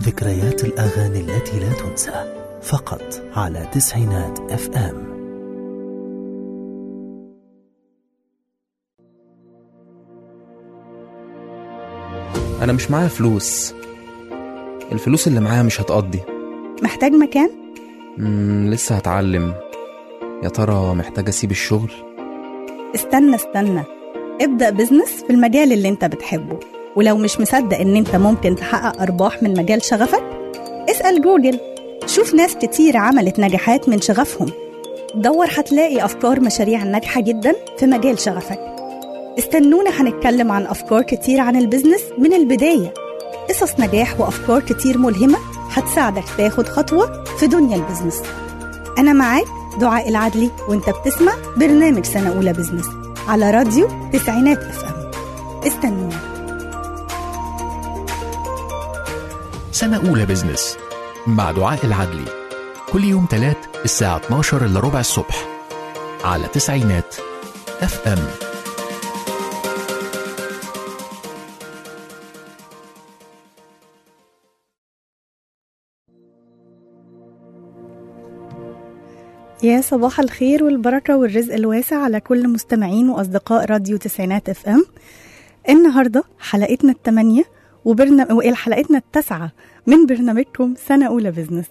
ذكريات الأغاني التي لا تنسى فقط على تسعينات اف ام أنا مش معايا فلوس الفلوس اللي معايا مش هتقضي محتاج مكان؟ مم لسه هتعلم يا ترى محتاج أسيب الشغل استنى استنى ابدأ بزنس في المجال اللي انت بتحبه ولو مش مصدق ان انت ممكن تحقق ارباح من مجال شغفك اسأل جوجل شوف ناس كتير عملت نجاحات من شغفهم دور هتلاقي افكار مشاريع ناجحة جدا في مجال شغفك استنونا هنتكلم عن افكار كتير عن البزنس من البداية قصص نجاح وافكار كتير ملهمة هتساعدك تاخد خطوة في دنيا البزنس انا معاك دعاء العدلي وانت بتسمع برنامج سنة أولى بزنس على راديو تسعينات اف ام استنونا سنة أولى بزنس مع دعاء العدلي كل يوم تلات الساعة 12 إلا ربع الصبح على تسعينات اف ام يا صباح الخير والبركة والرزق الواسع على كل مستمعين وأصدقاء راديو تسعينات اف ام النهاردة حلقتنا الثمانية وبرنامج حلقتنا التاسعة من برنامجكم سنة أولى بزنس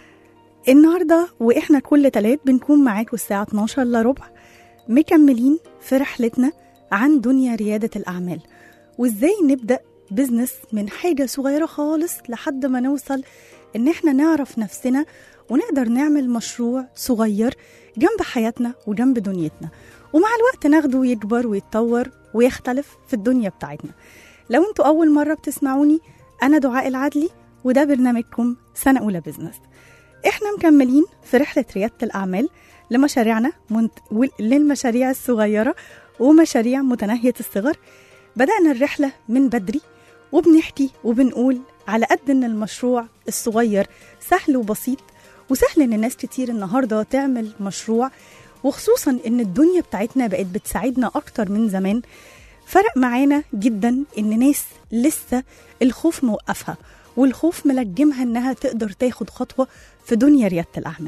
النهاردة وإحنا كل تلات بنكون معاكم الساعة 12 إلا ربع مكملين في رحلتنا عن دنيا ريادة الأعمال وإزاي نبدأ بزنس من حاجة صغيرة خالص لحد ما نوصل إن إحنا نعرف نفسنا ونقدر نعمل مشروع صغير جنب حياتنا وجنب دنيتنا ومع الوقت ناخده يكبر ويتطور ويختلف في الدنيا بتاعتنا لو انتوا أول مرة بتسمعوني أنا دعاء العدلي وده برنامجكم سنة أولى بزنس احنا مكملين في رحلة ريادة الأعمال لمشاريعنا منت... للمشاريع الصغيرة ومشاريع متناهية الصغر بدأنا الرحلة من بدري وبنحكي وبنقول على قد ان المشروع الصغير سهل وبسيط وسهل ان ناس كتير النهارده تعمل مشروع وخصوصا ان الدنيا بتاعتنا بقت بتساعدنا اكتر من زمان فرق معانا جدا ان ناس لسه الخوف موقفها والخوف ملجمها انها تقدر تاخد خطوه في دنيا رياده الاعمال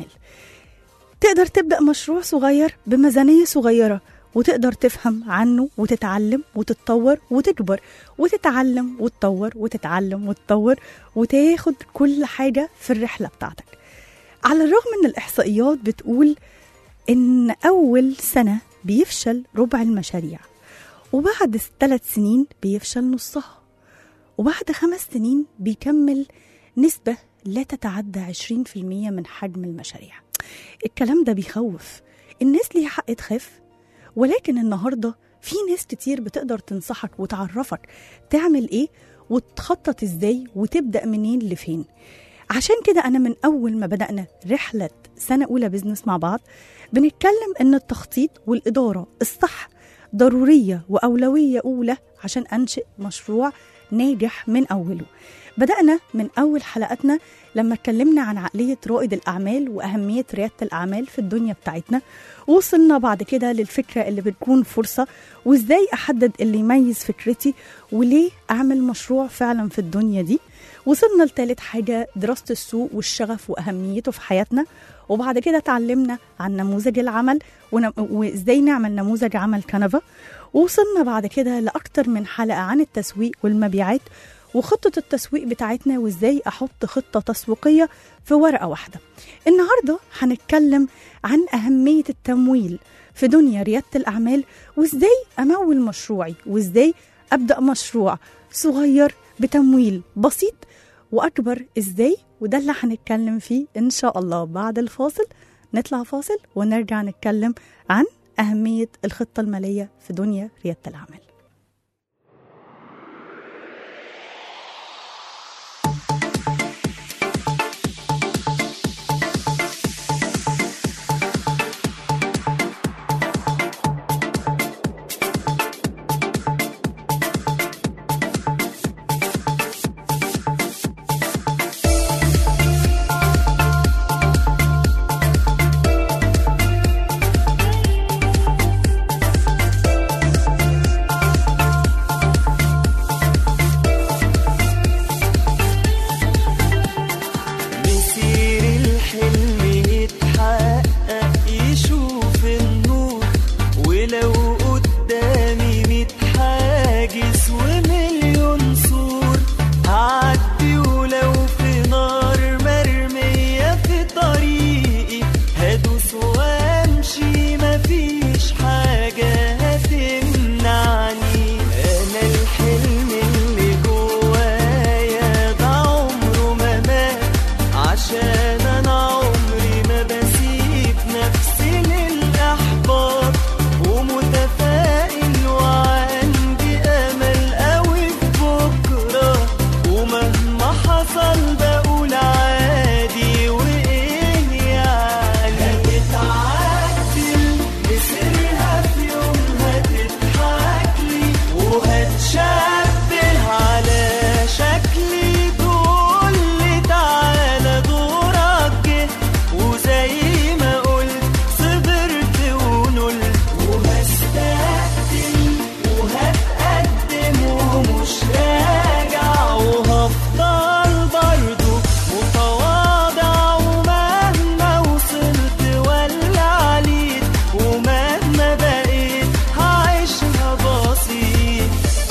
تقدر تبدا مشروع صغير بميزانيه صغيره وتقدر تفهم عنه وتتعلم وتتطور وتكبر وتتعلم وتطور وتتعلم وتطور وتاخد كل حاجه في الرحله بتاعتك على الرغم ان الاحصائيات بتقول ان اول سنه بيفشل ربع المشاريع وبعد ثلاث سنين بيفشل نصها وبعد خمس سنين بيكمل نسبة لا تتعدى 20% من حجم المشاريع الكلام ده بيخوف الناس ليها حق تخاف ولكن النهاردة في ناس كتير بتقدر تنصحك وتعرفك تعمل ايه وتخطط ازاي وتبدأ منين لفين عشان كده أنا من أول ما بدأنا رحلة سنة أولى بزنس مع بعض بنتكلم إن التخطيط والإدارة الصح ضرورية وأولوية أولى عشان أنشئ مشروع ناجح من أوله بدأنا من أول حلقاتنا لما اتكلمنا عن عقلية رائد الأعمال وأهمية ريادة الأعمال في الدنيا بتاعتنا وصلنا بعد كده للفكرة اللي بتكون فرصة وإزاي أحدد اللي يميز فكرتي وليه أعمل مشروع فعلا في الدنيا دي وصلنا لتالت حاجة دراسة السوق والشغف وأهميته في حياتنا وبعد كده اتعلمنا عن نموذج العمل ونم... وإزاي نعمل نموذج عمل كنفا ووصلنا بعد كده لأكتر من حلقة عن التسويق والمبيعات وخطة التسويق بتاعتنا وإزاي أحط خطة تسويقية في ورقة واحدة النهاردة هنتكلم عن أهمية التمويل في دنيا ريادة الأعمال وإزاي أمول مشروعي وإزاي أبدأ مشروع صغير بتمويل بسيط وأكبر إزاي وده اللي هنتكلم فيه إن شاء الله بعد الفاصل نطلع فاصل ونرجع نتكلم عن أهمية الخطة المالية في دنيا ريادة الأعمال حصل بقول عادي وايه يعني هتتعدل مصيرها في يوم هتضحك لي وهتشبه على شكلي تقول لي تعالى دورك جه وزي ما قلت صبرت ونلت وهستقدم وهتقدم ومش راجع وهفضل برضه متواضع ومهما وصلت ولا عليت ومهما بقيت هعيشها بسيط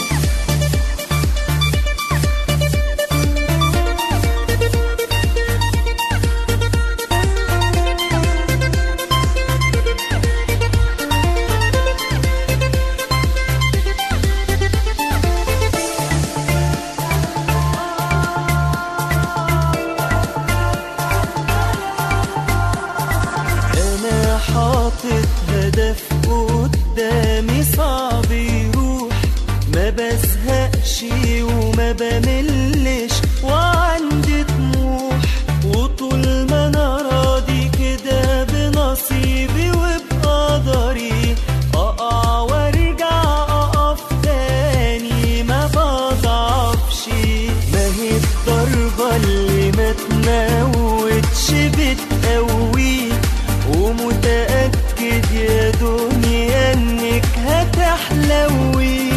انا حاطط هدف قدامي صعب يروح ما بزهقش وما بملش وعندي طموح وطول ما انا راضي كده بنصيبي وبقدري اقع وارجع اقف تاني ما بضعفش ما هي الضربة اللي ما تموتش بتقوي ومتأكد يا دنيا انك هتحلوي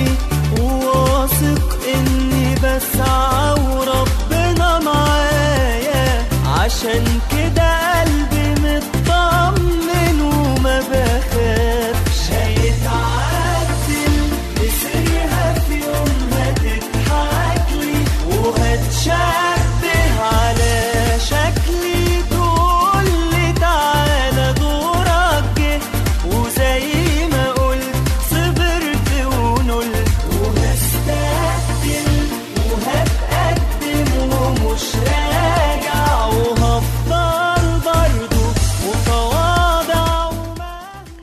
وواثق اني بسعى وربنا معايا عشان كده قلبي مطمن وما بخافش هيتعدل مصيرها في يوم هتضحك لي وهتشبه على شكلي تقول لي تعالى دورك جه وزي ما قلت صبرت ونلت وهستقدم وهتقدم ومش راجع وهفضل برضه متواضع وما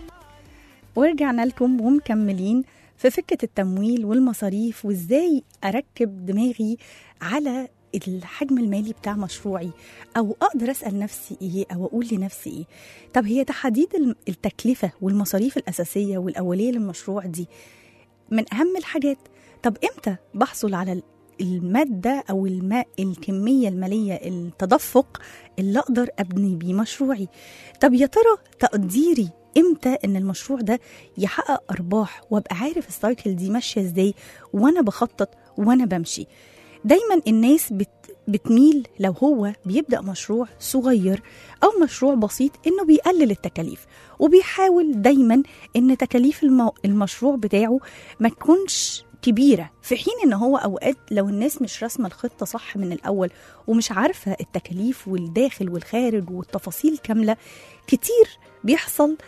ورجعنا لكم ومكملين في فكرة التمويل والمصاريف وازاي اركب دماغي على الحجم المالي بتاع مشروعي او اقدر اسال نفسي ايه او اقول لنفسي ايه طب هي تحديد الم- التكلفه والمصاريف الاساسيه والاوليه للمشروع دي من اهم الحاجات طب امتى بحصل على ال- الماده او الماء الكميه الماليه التدفق اللي اقدر ابني بيه مشروعي طب يا ترى تقديري امتى ان المشروع ده يحقق ارباح وابقى عارف السايكل دي ماشيه ازاي وانا بخطط وانا بمشي دايما الناس بت بتميل لو هو بيبدا مشروع صغير او مشروع بسيط انه بيقلل التكاليف وبيحاول دايما ان تكاليف المو... المشروع بتاعه ما تكونش كبيره في حين ان هو اوقات لو الناس مش راسمه الخطه صح من الاول ومش عارفه التكاليف والداخل والخارج والتفاصيل كامله كتير بيحصل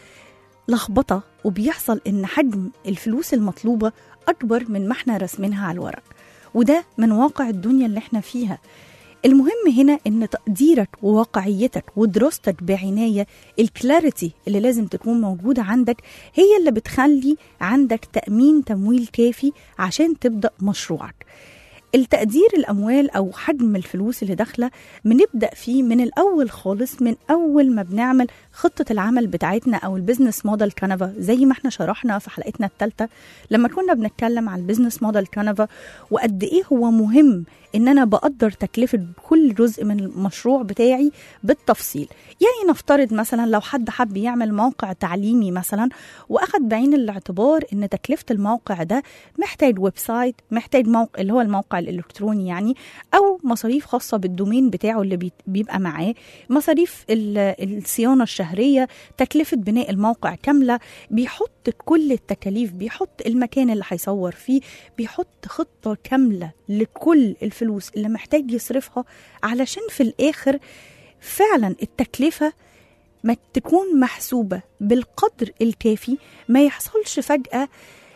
لخبطه وبيحصل ان حجم الفلوس المطلوبه اكبر من ما احنا راسمينها على الورق وده من واقع الدنيا اللي احنا فيها المهم هنا ان تقديرك وواقعيتك ودراستك بعنايه الكلاريتي اللي لازم تكون موجوده عندك هي اللي بتخلي عندك تامين تمويل كافي عشان تبدا مشروعك التقدير الاموال او حجم الفلوس اللي داخله بنبدا فيه من الاول خالص من اول ما بنعمل خطه العمل بتاعتنا او البيزنس موديل كانفا زي ما احنا شرحنا في حلقتنا الثالثه لما كنا بنتكلم على البيزنس موديل كانفا وقد ايه هو مهم ان انا بقدر تكلفه كل جزء من المشروع بتاعي بالتفصيل يعني نفترض مثلا لو حد حب يعمل موقع تعليمي مثلا واخد بعين الاعتبار ان تكلفه الموقع ده محتاج ويب سايت محتاج موقع اللي هو الموقع الالكتروني يعني او مصاريف خاصه بالدومين بتاعه اللي بي- بيبقى معاه مصاريف ال- الصيانه الشهريه تكلفه بناء الموقع كامله بيحط كل التكاليف بيحط المكان اللي هيصور فيه بيحط خطه كامله لكل الفلوس اللي محتاج يصرفها علشان في الاخر فعلا التكلفه ما تكون محسوبه بالقدر الكافي ما يحصلش فجاه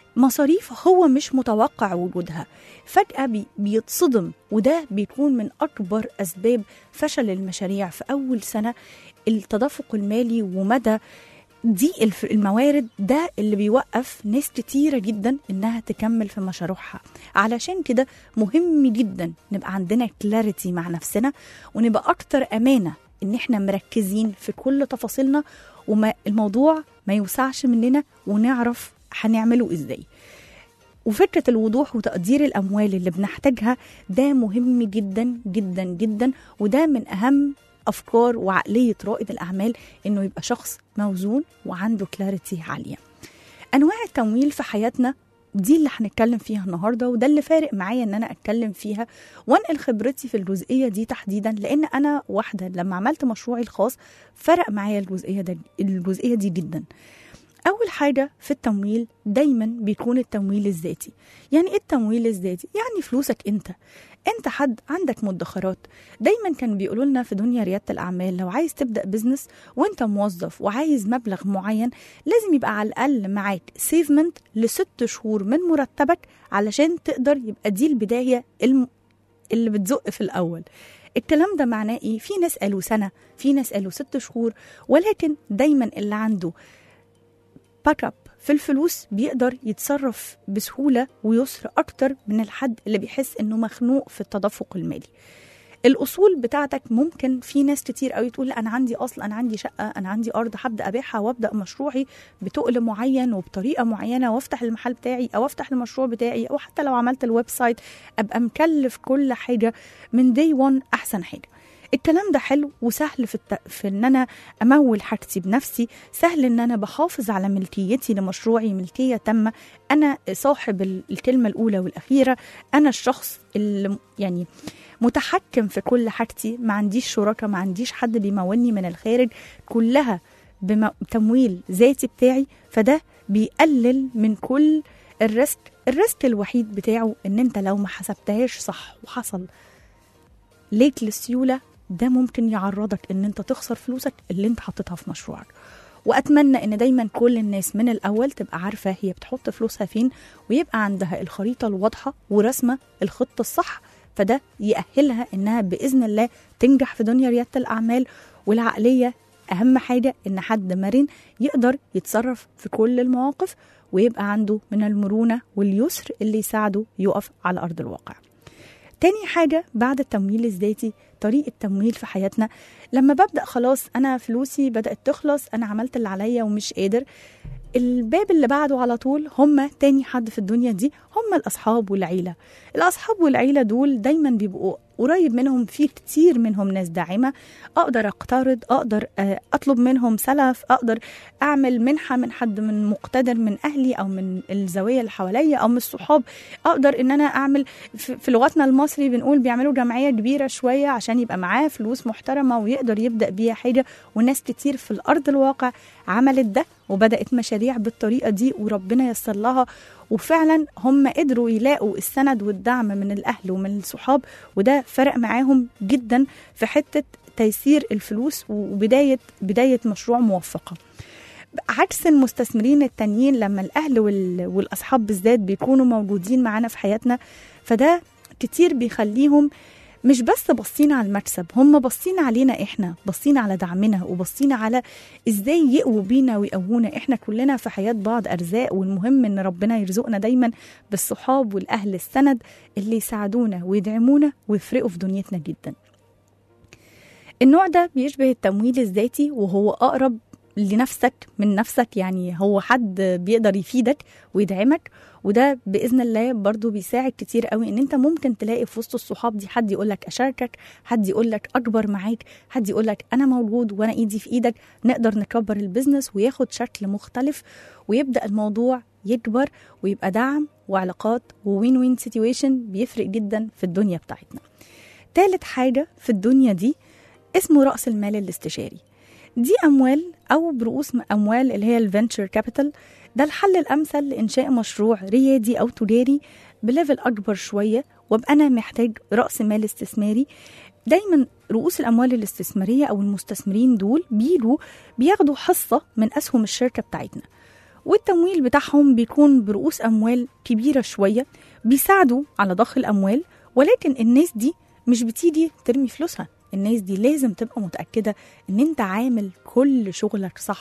مصاريف هو مش متوقع وجودها فجأة بي بيتصدم وده بيكون من أكبر أسباب فشل المشاريع في أول سنة التدفق المالي ومدى دي الف- الموارد ده اللي بيوقف ناس كتيرة جدا إنها تكمل في مشاريعها علشان كده مهم جدا نبقى عندنا كلاريتي مع نفسنا ونبقى أكتر أمانة إن إحنا مركزين في كل تفاصيلنا وما الموضوع ما يوسعش مننا ونعرف هنعمله إزاي وفكرة الوضوح وتقدير الأموال اللي بنحتاجها ده مهم جدا جدا جدا وده من أهم أفكار وعقلية رائد الأعمال إنه يبقى شخص موزون وعنده كلاريتي عالية أنواع التمويل في حياتنا دي اللي هنتكلم فيها النهارده وده اللي فارق معايا ان انا اتكلم فيها وانقل خبرتي في الجزئيه دي تحديدا لان انا واحده لما عملت مشروعي الخاص فرق معايا الجزئيه ده الجزئيه دي جدا أول حاجة في التمويل دايما بيكون التمويل الذاتي يعني إيه التمويل الذاتي؟ يعني فلوسك أنت أنت حد عندك مدخرات دايما كان بيقولوا لنا في دنيا ريادة الأعمال لو عايز تبدأ بزنس وأنت موظف وعايز مبلغ معين لازم يبقى على الأقل معاك سيفمنت لست شهور من مرتبك علشان تقدر يبقى دي البداية الم... اللي بتزق في الأول الكلام ده معناه ايه؟ في ناس قالوا سنة، في ناس قالوا ست شهور، ولكن دايما اللي عنده باك اب في الفلوس بيقدر يتصرف بسهولة ويسر أكتر من الحد اللي بيحس إنه مخنوق في التدفق المالي الأصول بتاعتك ممكن في ناس كتير قوي تقول لا أنا عندي أصل أنا عندي شقة أنا عندي أرض هبدأ أبيعها وأبدأ مشروعي بتقل معين وبطريقة معينة وأفتح المحل بتاعي أو أفتح المشروع بتاعي أو حتى لو عملت الويب سايت أبقى مكلف كل حاجة من دي 1 أحسن حاجة الكلام ده حلو وسهل في, الت... في ان انا امول حاجتي بنفسي سهل ان انا بحافظ على ملكيتي لمشروعي ملكيه تامه انا صاحب ال- الكلمه الاولى والاخيره انا الشخص اللي يعني متحكم في كل حاجتي ما عنديش شركاء ما عنديش حد بيمولني من الخارج كلها بتمويل ذاتي بتاعي فده بيقلل من كل الريسك الريسك الوحيد بتاعه ان انت لو ما حسبتهاش صح وحصل ليك للسيوله ده ممكن يعرضك ان انت تخسر فلوسك اللي انت حطيتها في مشروعك واتمنى ان دايما كل الناس من الاول تبقى عارفه هي بتحط فلوسها فين ويبقى عندها الخريطه الواضحه ورسمه الخطه الصح فده يأهلها انها باذن الله تنجح في دنيا رياده الاعمال والعقليه اهم حاجه ان حد مرن يقدر يتصرف في كل المواقف ويبقى عنده من المرونه واليسر اللي يساعده يقف على ارض الواقع تاني حاجة بعد التمويل الذاتي طريقة تمويل في حياتنا لما ببدأ خلاص أنا فلوسي بدأت تخلص أنا عملت اللي عليا ومش قادر الباب اللي بعده على طول هم تاني حد في الدنيا دي هم الأصحاب والعيلة الأصحاب والعيلة دول دايما بيبقوا قريب منهم في كتير منهم ناس داعمة أقدر أقترض أقدر آه، أطلب منهم سلف أقدر أعمل منحة من حد من مقتدر من أهلي أو من الزاوية اللي حواليا أو من الصحاب أقدر إن أنا أعمل في في لغتنا المصري بنقول بيعملوا جمعية كبيرة شوية عشان يبقى معاه فلوس محترمة ويقدر يبدأ بيها حاجة وناس كتير في الأرض الواقع عملت ده وبدأت مشاريع بالطريقة دي وربنا يسر لها وفعلا هم قدروا يلاقوا السند والدعم من الأهل ومن الصحاب وده فرق معاهم جدا في حتة تيسير الفلوس وبداية بداية مشروع موفقة عكس المستثمرين التانيين لما الأهل وال- والأصحاب بالذات بيكونوا موجودين معانا في حياتنا فده كتير بيخليهم مش بس باصين على المكسب هم باصين علينا احنا باصين على دعمنا وباصين على ازاي يقووا بينا ويقوونا احنا كلنا في حياة بعض ارزاق والمهم ان ربنا يرزقنا دايما بالصحاب والاهل السند اللي يساعدونا ويدعمونا ويفرقوا في دنيتنا جدا النوع ده بيشبه التمويل الذاتي وهو اقرب لنفسك من نفسك يعني هو حد بيقدر يفيدك ويدعمك وده باذن الله برضو بيساعد كتير قوي ان انت ممكن تلاقي في وسط الصحاب دي حد يقول لك اشاركك حد يقول لك اكبر معاك حد يقول لك انا موجود وانا ايدي في ايدك نقدر نكبر البيزنس وياخد شكل مختلف ويبدا الموضوع يكبر ويبقى دعم وعلاقات ووين وين سيتويشن بيفرق جدا في الدنيا بتاعتنا تالت حاجة في الدنيا دي اسمه رأس المال الاستشاري دي أموال أو برؤوس أموال اللي هي الفنتشر كابيتال ده الحل الأمثل لإنشاء مشروع ريادي أو تجاري بليفل أكبر شوية وابقى أنا محتاج رأس مال استثماري دايما رؤوس الأموال الاستثمارية أو المستثمرين دول بيجوا بياخدوا حصة من أسهم الشركة بتاعتنا والتمويل بتاعهم بيكون برؤوس أموال كبيرة شوية بيساعدوا على ضخ الأموال ولكن الناس دي مش بتيجي ترمي فلوسها الناس دي لازم تبقى متأكدة ان انت عامل كل شغلك صح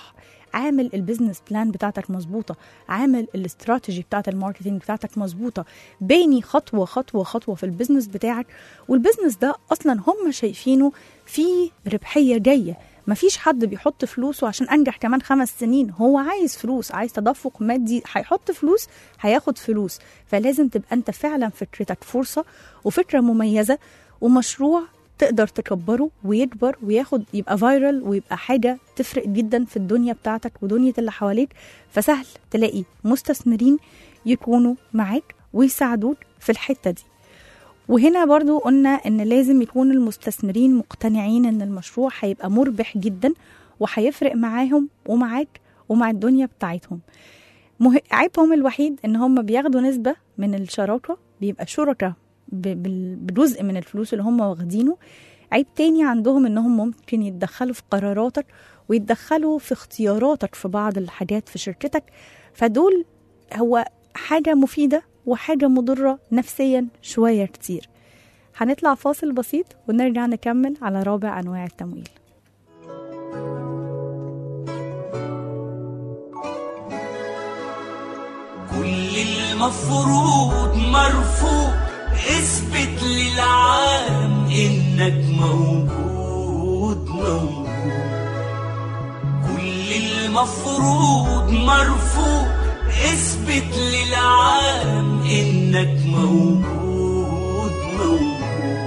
عامل البيزنس بلان بتاعتك مظبوطه عامل الاستراتيجي بتاعت الماركتينج بتاعتك مظبوطه باني خطوه خطوه خطوه في البيزنس بتاعك والبيزنس ده اصلا هم شايفينه فيه ربحيه جايه مفيش حد بيحط فلوسه عشان انجح كمان خمس سنين هو عايز فلوس عايز تدفق مادي هيحط فلوس هياخد فلوس فلازم تبقى انت فعلا فكرتك فرصه وفكره مميزه ومشروع تقدر تكبره ويكبر وياخد يبقى فايرال ويبقى حاجه تفرق جدا في الدنيا بتاعتك ودنيا اللي حواليك فسهل تلاقي مستثمرين يكونوا معاك ويساعدوك في الحته دي وهنا برضو قلنا ان لازم يكون المستثمرين مقتنعين ان المشروع هيبقى مربح جدا وهيفرق معاهم ومعاك ومع الدنيا بتاعتهم مه... عيبهم الوحيد ان هم بياخدوا نسبة من الشراكة بيبقى شركة ب... بال- بجزء من الفلوس اللي هم واخدينه عيب تاني عندهم انهم ممكن يتدخلوا في قراراتك ويتدخلوا في اختياراتك في بعض الحاجات في شركتك فدول هو حاجة مفيدة وحاجة مضرة نفسيا شوية كتير هنطلع فاصل بسيط ونرجع نكمل على رابع أنواع التمويل كل المفروض مرفوض اثبت للعالم انك موجود موجود كل المفروض مرفوض اثبت للعالم انك موجود موجود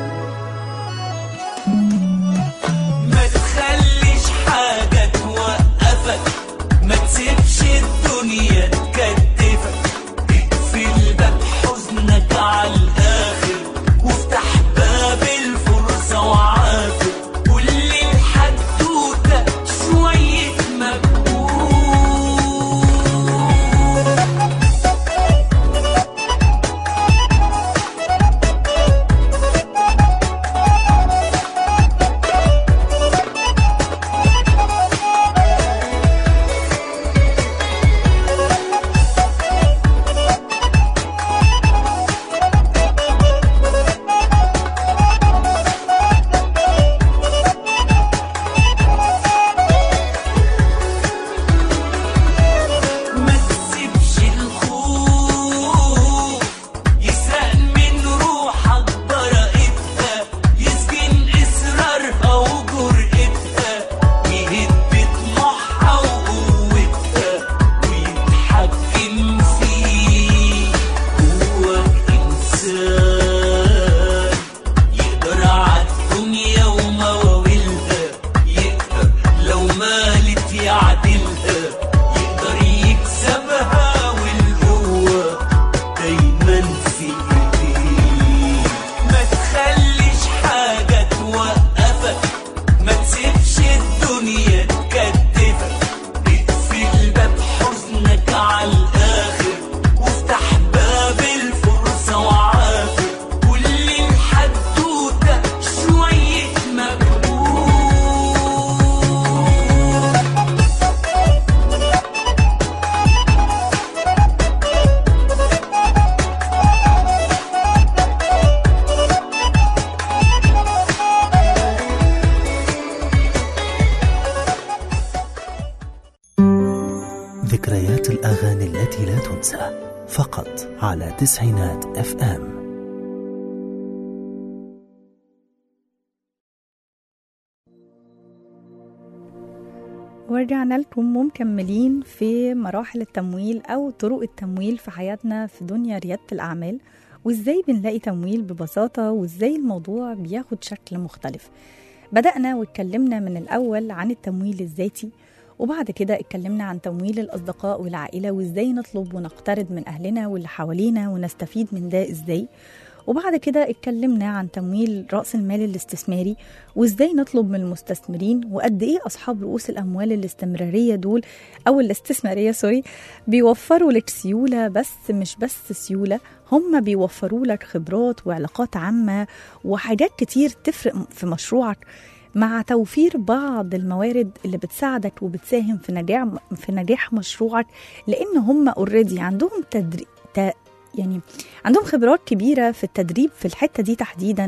ما تخليش حاجة توقفك ما تسيبش الدنيا تكتفك اقفل باب حزنك على الآخر وافتح باب الفرصة وعافر كل الحدوتة شوية مجهود ما تسيبش الخوف يسرق من روحك براءتها يسجن إصرارها وجرأتها ويهد طموحها وقوتها ويتحكم فيك جواك إنسان يقدر عالدنيا ومواويلها يقدر لو مالت يعدلها يقدر يكسبها والقوة دايما في ايديه ما تخليش حاجة توقفك ما تسيبش الدنيا تكتفك اقفل باب حزنك على الآخر وافتح باب الفرصة وعافر كل الحدوتة شوية مجهود ذكريات الأغاني التي لا تنسى فقط على تسعينات اف ام ورجعنا لكم ومكملين في مراحل التمويل أو طرق التمويل في حياتنا في دنيا ريادة الأعمال وإزاي بنلاقي تمويل ببساطة وإزاي الموضوع بياخد شكل مختلف بدأنا واتكلمنا من الأول عن التمويل الذاتي وبعد كده اتكلمنا عن تمويل الأصدقاء والعائلة وإزاي نطلب ونقترض من أهلنا واللي حوالينا ونستفيد من ده إزاي وبعد كده اتكلمنا عن تمويل رأس المال الاستثماري وازاي نطلب من المستثمرين وقد ايه اصحاب رؤوس الاموال الاستمراريه دول او الاستثماريه سوري بيوفروا لك سيوله بس مش بس سيوله هم بيوفروا لك خبرات وعلاقات عامه وحاجات كتير تفرق في مشروعك مع توفير بعض الموارد اللي بتساعدك وبتساهم في نجاح في نجاح مشروعك لان هم اوريدي عندهم تدري... ت... يعني عندهم خبرات كبيره في التدريب في الحته دي تحديدا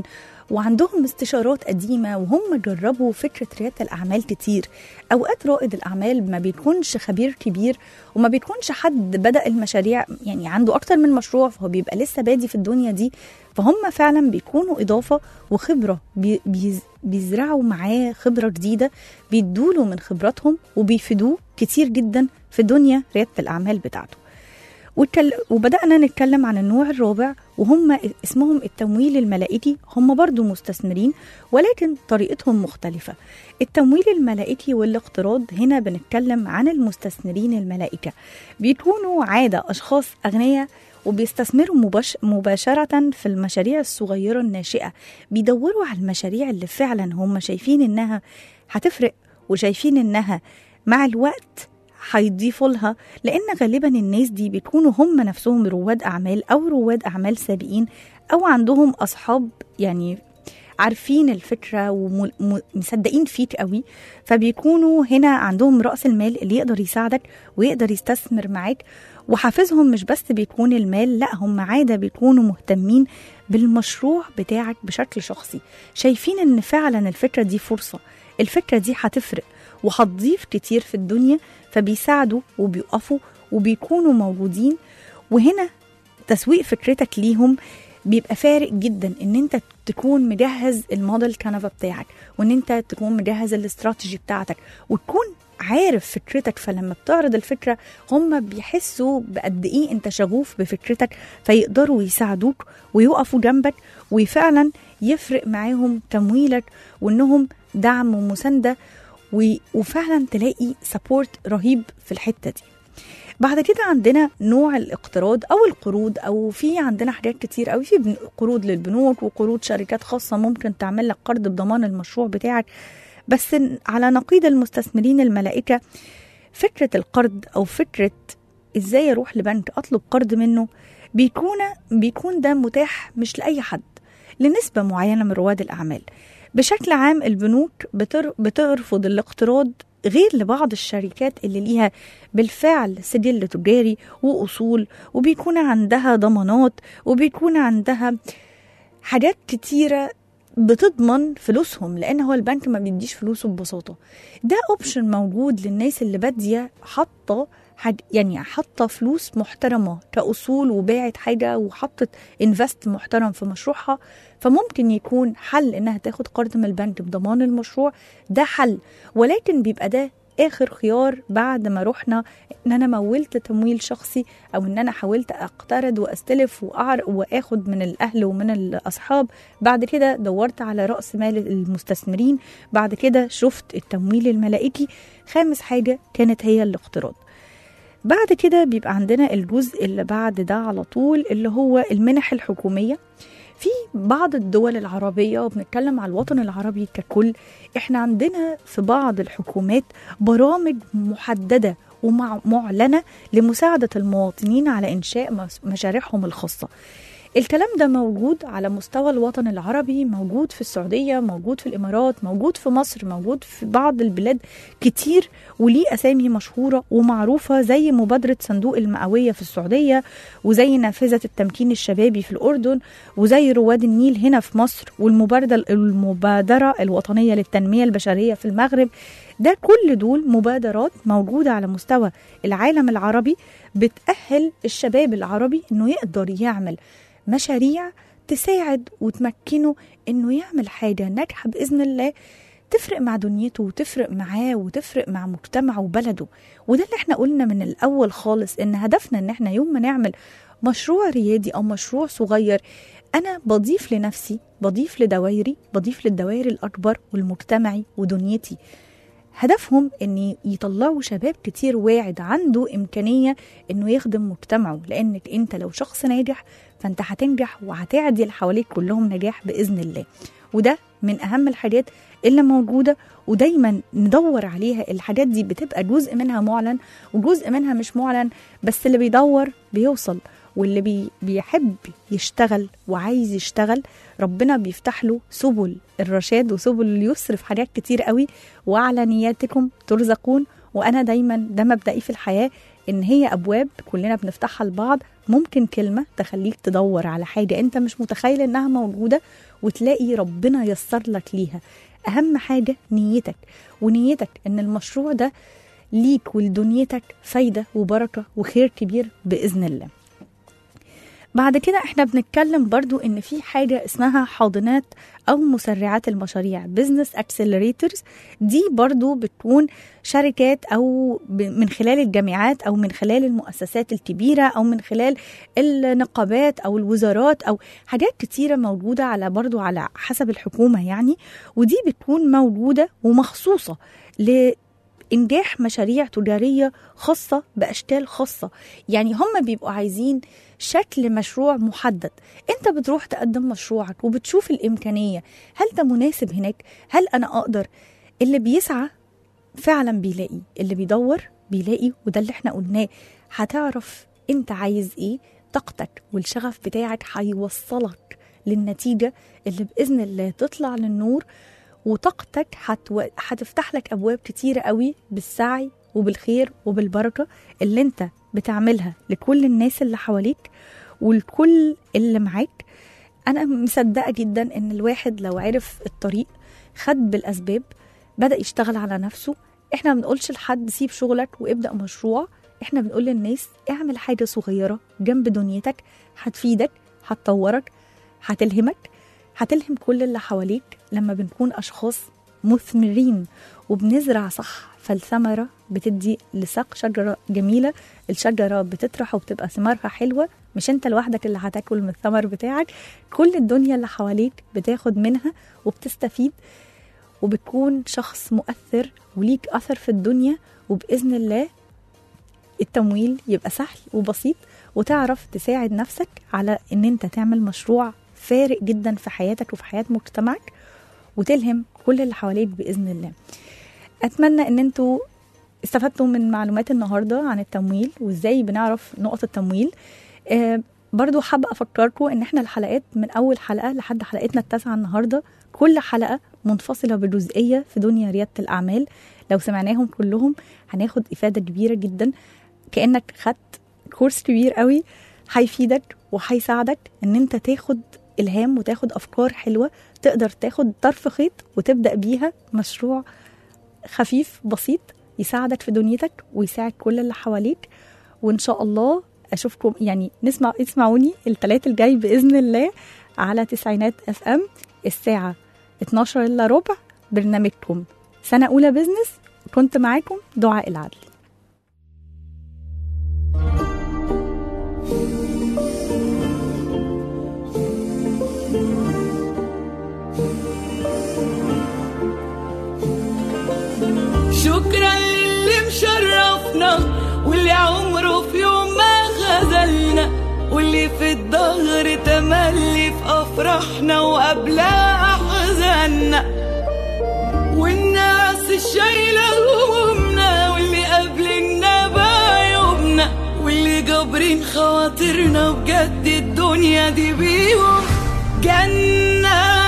وعندهم استشارات قديمة وهم جربوا فكرة ريادة الأعمال كتير أوقات رائد الأعمال ما بيكونش خبير كبير وما بيكونش حد بدأ المشاريع يعني عنده أكتر من مشروع فهو بيبقى لسه بادي في الدنيا دي فهم فعلا بيكونوا إضافة وخبرة بي بيز بيزرعوا معاه خبرة جديدة بيدوله من خبراتهم وبيفيدوه كتير جدا في دنيا ريادة الأعمال بتاعته واتكل- وبدأنا نتكلم عن النوع الرابع وهم اسمهم التمويل الملائكي هم برضو مستثمرين ولكن طريقتهم مختلفة التمويل الملائكي والاقتراض هنا بنتكلم عن المستثمرين الملائكة بيكونوا عادة أشخاص أغنياء وبيستثمروا مباش مباشرة في المشاريع الصغيرة الناشئة بيدوروا على المشاريع اللي فعلا هم شايفين إنها هتفرق وشايفين إنها مع الوقت هيضيفوا لها لان غالبا الناس دي بيكونوا هم نفسهم رواد اعمال او رواد اعمال سابقين او عندهم اصحاب يعني عارفين الفكره ومصدقين فيك قوي فبيكونوا هنا عندهم راس المال اللي يقدر يساعدك ويقدر يستثمر معاك وحافزهم مش بس بيكون المال لا هم عاده بيكونوا مهتمين بالمشروع بتاعك بشكل شخصي شايفين ان فعلا الفكره دي فرصه الفكره دي هتفرق وهتضيف كتير في الدنيا فبيساعدوا وبيقفوا وبيكونوا موجودين وهنا تسويق فكرتك ليهم بيبقى فارق جدا ان انت تكون مجهز الموديل كانفا بتاعك وان انت تكون مجهز الاستراتيجي بتاعتك وتكون عارف فكرتك فلما بتعرض الفكره هم بيحسوا بقد ايه انت شغوف بفكرتك فيقدروا يساعدوك ويقفوا جنبك وفعلا يفرق معاهم تمويلك وانهم دعم ومسانده و- وفعلا تلاقي سبورت رهيب في الحته دي بعد كده عندنا نوع الاقتراض او القروض او في عندنا حاجات كتير قوي في بن- قروض للبنوك وقروض شركات خاصه ممكن تعمل لك قرض بضمان المشروع بتاعك بس ن- على نقيض المستثمرين الملائكه فكره القرض او فكره ازاي اروح لبنك اطلب قرض منه بيكون بيكون ده متاح مش لاي حد لنسبه معينه من رواد الاعمال بشكل عام البنوك بتر بترفض الاقتراض غير لبعض الشركات اللي ليها بالفعل سجل تجاري واصول وبيكون عندها ضمانات وبيكون عندها حاجات كتيره بتضمن فلوسهم لان هو البنك ما بيديش فلوسه ببساطه ده اوبشن موجود للناس اللي باديه حاطه حاج يعني حاطه فلوس محترمه كاصول وباعت حاجه وحطت انفست محترم في مشروعها فممكن يكون حل انها تاخد قرض من البنك بضمان المشروع ده حل ولكن بيبقى ده اخر خيار بعد ما رحنا ان انا مولت تمويل شخصي او ان انا حاولت اقترض واستلف وأعر واخد من الاهل ومن الاصحاب بعد كده دورت على راس مال المستثمرين بعد كده شفت التمويل الملائكي خامس حاجه كانت هي الاقتراض بعد كده بيبقى عندنا الجزء اللي بعد ده على طول اللي هو المنح الحكوميه في بعض الدول العربية وبنتكلم على الوطن العربي ككل احنا عندنا في بعض الحكومات برامج محددة ومعلنة لمساعدة المواطنين على إنشاء مس- مشاريعهم الخاصة الكلام ده موجود على مستوى الوطن العربي موجود في السعودية موجود في الإمارات موجود في مصر موجود في بعض البلاد كتير وليه أسامي مشهورة ومعروفة زي مبادرة صندوق المئوية في السعودية وزي نافذة التمكين الشبابي في الأردن وزي رواد النيل هنا في مصر والمبادرة المبادرة الوطنية للتنمية البشرية في المغرب ده كل دول مبادرات موجودة على مستوى العالم العربي بتأهل الشباب العربي انه يقدر يعمل مشاريع تساعد وتمكنه انه يعمل حاجة ناجحة بإذن الله تفرق مع دنيته وتفرق معاه وتفرق مع مجتمعه وبلده وده اللي احنا قلنا من الأول خالص ان هدفنا ان احنا يوم ما نعمل مشروع ريادي أو مشروع صغير أنا بضيف لنفسي بضيف لدوائري بضيف للدوائر الأكبر والمجتمعي ودنيتي هدفهم ان يطلعوا شباب كتير واعد عنده امكانيه انه يخدم مجتمعه لانك انت لو شخص ناجح فانت هتنجح وهتعدي اللي حواليك كلهم نجاح باذن الله وده من اهم الحاجات اللي موجوده ودايما ندور عليها الحاجات دي بتبقى جزء منها معلن وجزء منها مش معلن بس اللي بيدور بيوصل واللي بي بيحب يشتغل وعايز يشتغل ربنا بيفتح له سبل الرشاد وسبل اليسر في حاجات كتير قوي وعلى نياتكم ترزقون وانا دايما ده مبدئي في الحياه ان هي ابواب كلنا بنفتحها لبعض ممكن كلمة تخليك تدور على حاجة انت مش متخيل انها موجودة وتلاقي ربنا يسر لك ليها اهم حاجة نيتك ونيتك ان المشروع ده ليك ولدنيتك فايدة وبركة وخير كبير بإذن الله بعد كده احنا بنتكلم برضو ان في حاجة اسمها حاضنات او مسرعات المشاريع بزنس اكسلريتورز دي برضو بتكون شركات او ب- من خلال الجامعات او من خلال المؤسسات الكبيرة او من خلال النقابات او الوزارات او حاجات كتيرة موجودة على برضو على حسب الحكومة يعني ودي بتكون موجودة ومخصوصة ل انجاح مشاريع تجاريه خاصه باشكال خاصه يعني هم بيبقوا عايزين شكل مشروع محدد انت بتروح تقدم مشروعك وبتشوف الامكانيه هل ده مناسب هناك هل انا اقدر اللي بيسعى فعلا بيلاقي اللي بيدور بيلاقي وده اللي احنا قلناه هتعرف انت عايز ايه طاقتك والشغف بتاعك هيوصلك للنتيجه اللي باذن الله تطلع للنور وطاقتك هتو... هتفتح لك ابواب كتيره قوي بالسعي وبالخير وبالبركه اللي انت بتعملها لكل الناس اللي حواليك ولكل اللي معاك انا مصدقه جدا ان الواحد لو عرف الطريق خد بالاسباب بدا يشتغل على نفسه احنا ما بنقولش لحد سيب شغلك وابدا مشروع احنا بنقول للناس اعمل حاجه صغيره جنب دنيتك هتفيدك هتطورك هتلهمك هتلهم كل اللي حواليك لما بنكون أشخاص مثمرين وبنزرع صح فالثمرة بتدي لساق شجرة جميلة الشجرة بتطرح وبتبقى ثمارها حلوة مش انت لوحدك اللي هتاكل من الثمر بتاعك كل الدنيا اللي حواليك بتاخد منها وبتستفيد وبتكون شخص مؤثر وليك أثر في الدنيا وبإذن الله التمويل يبقى سهل وبسيط وتعرف تساعد نفسك على ان انت تعمل مشروع فارق جدا في حياتك وفي حياة مجتمعك وتلهم كل اللي حواليك بإذن الله أتمنى ان انتوا استفدتوا من معلومات النهاردة عن التمويل وازاي بنعرف نقط التمويل آه برضو حابة أفكركم إن إحنا الحلقات من أول حلقة لحد حلقتنا التاسعة النهاردة كل حلقة منفصلة بجزئية في دنيا ريادة الأعمال لو سمعناهم كلهم هناخد إفادة كبيرة جدا كأنك خدت كورس كبير قوي هيفيدك وهيساعدك إن أنت تاخد إلهام وتاخد أفكار حلوة تقدر تاخد طرف خيط وتبدأ بيها مشروع خفيف بسيط يساعدك في دنيتك ويساعد كل اللي حواليك وإن شاء الله اشوفكم يعني نسمع اسمعوني الثلاث الجاي باذن الله على تسعينات اف ام الساعه 12 الا ربع برنامجكم سنه اولى بزنس كنت معاكم دعاء العدل شكرا للي مشرفنا واللي عمره في يوم ما خذلنا واللي في الظهر تملي في افراحنا وقبلها احزاننا والناس الشايله همومنا واللي قابلنا بعيوبنا واللي جابرين خواطرنا بجد الدنيا دي بيهم جنه